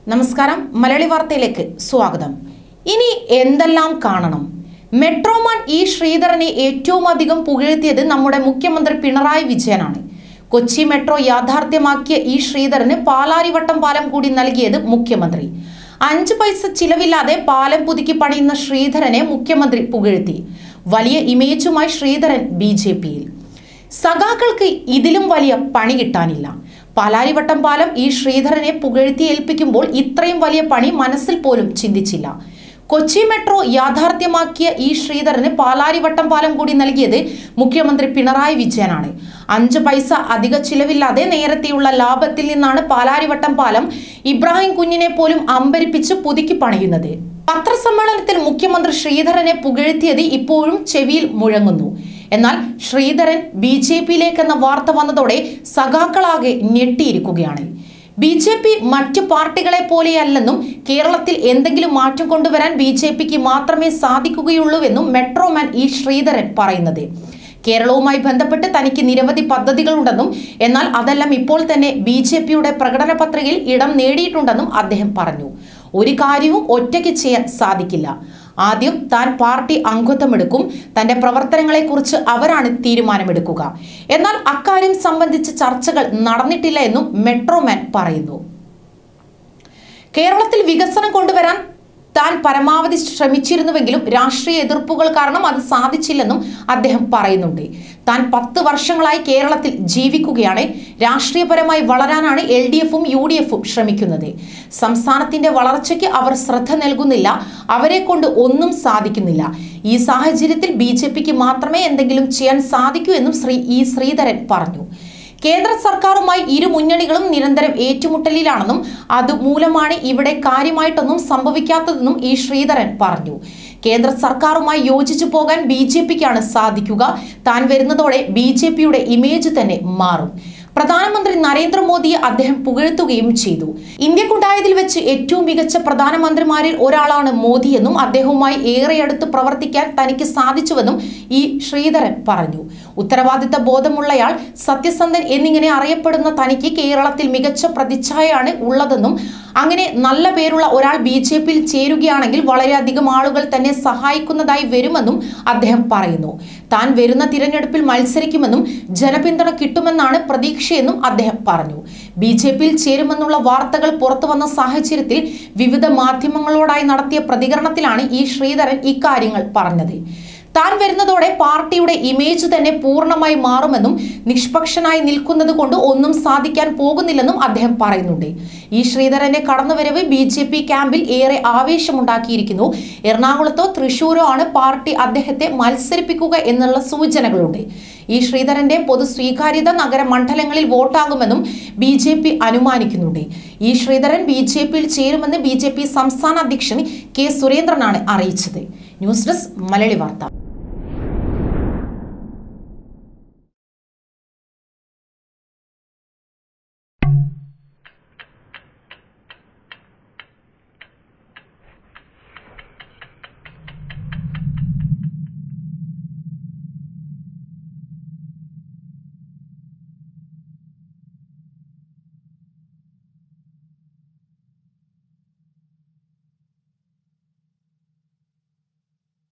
നമസ്കാരം മലയാളി വാർത്തയിലേക്ക് സ്വാഗതം ഇനി എന്തെല്ലാം കാണണം മെട്രോമാൻ ഇ ശ്രീധരനെ ഏറ്റവും അധികം പുകഴ്ത്തിയത് നമ്മുടെ മുഖ്യമന്ത്രി പിണറായി വിജയനാണ് കൊച്ചി മെട്രോ യാഥാർത്ഥ്യമാക്കിയ ഈ ശ്രീധരന് പാലാരിവട്ടം പാലം കൂടി നൽകിയത് മുഖ്യമന്ത്രി അഞ്ച് പൈസ ചിലവില്ലാതെ പാലം പുതുക്കി പണിയുന്ന ശ്രീധരനെ മുഖ്യമന്ത്രി പുകഴ്ത്തി വലിയ ഇമേജുമായി ശ്രീധരൻ ബി ജെ പിയിൽ സഖാക്കൾക്ക് ഇതിലും വലിയ പണി കിട്ടാനില്ല പാലാരിവട്ടം പാലം ഈ ശ്രീധരനെ പുകഴ്ത്തി ഏൽപ്പിക്കുമ്പോൾ ഇത്രയും വലിയ പണി മനസ്സിൽ പോലും ചിന്തിച്ചില്ല കൊച്ചി മെട്രോ യാഥാർത്ഥ്യമാക്കിയ ഈ ശ്രീധരന് പാലാരിവട്ടം പാലം കൂടി നൽകിയത് മുഖ്യമന്ത്രി പിണറായി വിജയനാണ് അഞ്ച് പൈസ അധിക ചിലവില്ലാതെ നേരത്തെയുള്ള ലാഭത്തിൽ നിന്നാണ് പാലാരിവട്ടം പാലം ഇബ്രാഹിം കുഞ്ഞിനെ പോലും അമ്പരിപ്പിച്ച് പുതുക്കി പണിയുന്നത് പത്രസമ്മേളനത്തിൽ മുഖ്യമന്ത്രി ശ്രീധരനെ പുകഴ്ത്തിയത് ഇപ്പോഴും ചെവിയിൽ മുഴങ്ങുന്നു എന്നാൽ ശ്രീധരൻ ബി ജെ പിയിലേക്കെന്ന വാർത്ത വന്നതോടെ സഖാക്കളാകെ ഞെട്ടിയിരിക്കുകയാണ് ബി ജെ പി മറ്റു പാർട്ടികളെ പോലെയല്ലെന്നും കേരളത്തിൽ എന്തെങ്കിലും മാറ്റം കൊണ്ടുവരാൻ ബി ജെ പിക്ക് മാത്രമേ സാധിക്കുകയുള്ളൂവെന്നും മെട്രോമാൻ ഇ ശ്രീധരൻ പറയുന്നത് കേരളവുമായി ബന്ധപ്പെട്ട് തനിക്ക് നിരവധി പദ്ധതികളുണ്ടെന്നും എന്നാൽ അതെല്ലാം ഇപ്പോൾ തന്നെ ബി ജെ പിയുടെ പ്രകടന പത്രികയിൽ ഇടം നേടിയിട്ടുണ്ടെന്നും അദ്ദേഹം പറഞ്ഞു ഒരു കാര്യവും ഒറ്റയ്ക്ക് ചെയ്യാൻ സാധിക്കില്ല ആദ്യം താൻ പാർട്ടി അംഗത്വമെടുക്കും തന്റെ പ്രവർത്തനങ്ങളെക്കുറിച്ച് അവരാണ് തീരുമാനമെടുക്കുക എന്നാൽ അക്കാര്യം സംബന്ധിച്ച് ചർച്ചകൾ നടന്നിട്ടില്ല എന്നും മെട്രോമാൻ പറയുന്നു കേരളത്തിൽ വികസനം കൊണ്ടുവരാൻ താൻ പരമാവധി ശ്രമിച്ചിരുന്നുവെങ്കിലും രാഷ്ട്രീയ എതിർപ്പുകൾ കാരണം അത് സാധിച്ചില്ലെന്നും അദ്ദേഹം പറയുന്നുണ്ട് താൻ പത്ത് വർഷങ്ങളായി കേരളത്തിൽ ജീവിക്കുകയാണ് രാഷ്ട്രീയപരമായി വളരാനാണ് എൽ ഡി എഫും യു ഡി എഫും ശ്രമിക്കുന്നത് സംസ്ഥാനത്തിന്റെ വളർച്ചയ്ക്ക് അവർ ശ്രദ്ധ നൽകുന്നില്ല അവരെ കൊണ്ട് ഒന്നും സാധിക്കുന്നില്ല ഈ സാഹചര്യത്തിൽ ബി ജെ പിക്ക് മാത്രമേ എന്തെങ്കിലും ചെയ്യാൻ സാധിക്കൂ എന്നും ശ്രീ ഇ ശ്രീധരൻ പറഞ്ഞു കേന്ദ്ര സർക്കാരുമായി ഇരു മുന്നണികളും നിരന്തരം ഏറ്റുമുട്ടലിലാണെന്നും അതുമൂലമാണ് ഇവിടെ കാര്യമായിട്ടൊന്നും സംഭവിക്കാത്തതെന്നും ഈ ശ്രീധരൻ പറഞ്ഞു കേന്ദ്ര സർക്കാരുമായി യോജിച്ചു പോകാൻ ബി ജെ പിക്കാണ് സാധിക്കുക താൻ വരുന്നതോടെ ബി ജെ പിയുടെ ഇമേജ് തന്നെ മാറും പ്രധാനമന്ത്രി നരേന്ദ്രമോദിയെ അദ്ദേഹം പുകഴ്ത്തുകയും ചെയ്തു ഇന്ത്യക്കുണ്ടായതിൽ വെച്ച് ഏറ്റവും മികച്ച പ്രധാനമന്ത്രിമാരിൽ ഒരാളാണ് മോദിയെന്നും അദ്ദേഹവുമായി ഏറെ അടുത്ത് പ്രവർത്തിക്കാൻ തനിക്ക് സാധിച്ചുവെന്നും ഈ ശ്രീധരൻ പറഞ്ഞു ഉത്തരവാദിത്ത ബോധമുള്ളയാൾ സത്യസന്ധൻ എന്നിങ്ങനെ അറിയപ്പെടുന്ന തനിക്ക് കേരളത്തിൽ മികച്ച പ്രതിച്ഛായയാണ് ഉള്ളതെന്നും അങ്ങനെ നല്ല പേരുള്ള ഒരാൾ ബി ജെ പിയിൽ ചേരുകയാണെങ്കിൽ വളരെയധികം ആളുകൾ തന്നെ സഹായിക്കുന്നതായി വരുമെന്നും അദ്ദേഹം പറയുന്നു താൻ വരുന്ന തിരഞ്ഞെടുപ്പിൽ മത്സരിക്കുമെന്നും ജനപിന്തുണ കിട്ടുമെന്നാണ് പ്രതീക്ഷയെന്നും അദ്ദേഹം പറഞ്ഞു ബി ജെ പിയിൽ ചേരുമെന്നുള്ള വാർത്തകൾ പുറത്തു വന്ന സാഹചര്യത്തിൽ വിവിധ മാധ്യമങ്ങളോടായി നടത്തിയ പ്രതികരണത്തിലാണ് ഈ ശ്രീധരൻ ഇക്കാര്യങ്ങൾ പറഞ്ഞത് താൻ വരുന്നതോടെ പാർട്ടിയുടെ ഇമേജ് തന്നെ പൂർണ്ണമായി മാറുമെന്നും നിഷ്പക്ഷനായി നിൽക്കുന്നത് കൊണ്ട് ഒന്നും സാധിക്കാൻ പോകുന്നില്ലെന്നും അദ്ദേഹം പറയുന്നുണ്ട് ഈ ശ്രീധരന്റെ കടന്നുവരവ് ബി ജെ പി ക്യാമ്പിൽ ഏറെ ആവേശമുണ്ടാക്കിയിരിക്കുന്നു എറണാകുളത്തോ തൃശൂരോ ആണ് പാർട്ടി അദ്ദേഹത്തെ മത്സരിപ്പിക്കുക എന്നുള്ള സൂചനകളുണ്ട് ഈ ശ്രീധരന്റെ പൊതു സ്വീകാര്യത നഗരമണ്ഡലങ്ങളിൽ വോട്ടാകുമെന്നും ബി ജെ പി അനുമാനിക്കുന്നുണ്ട് ഈ ശ്രീധരൻ ബി ജെ പിയിൽ ചേരുമെന്ന് ബി ജെ പി സംസ്ഥാന അധ്യക്ഷൻ കെ സുരേന്ദ്രനാണ് അറിയിച്ചത് ന്യൂസ് ഡെസ്ക് മലയാളി വാർത്ത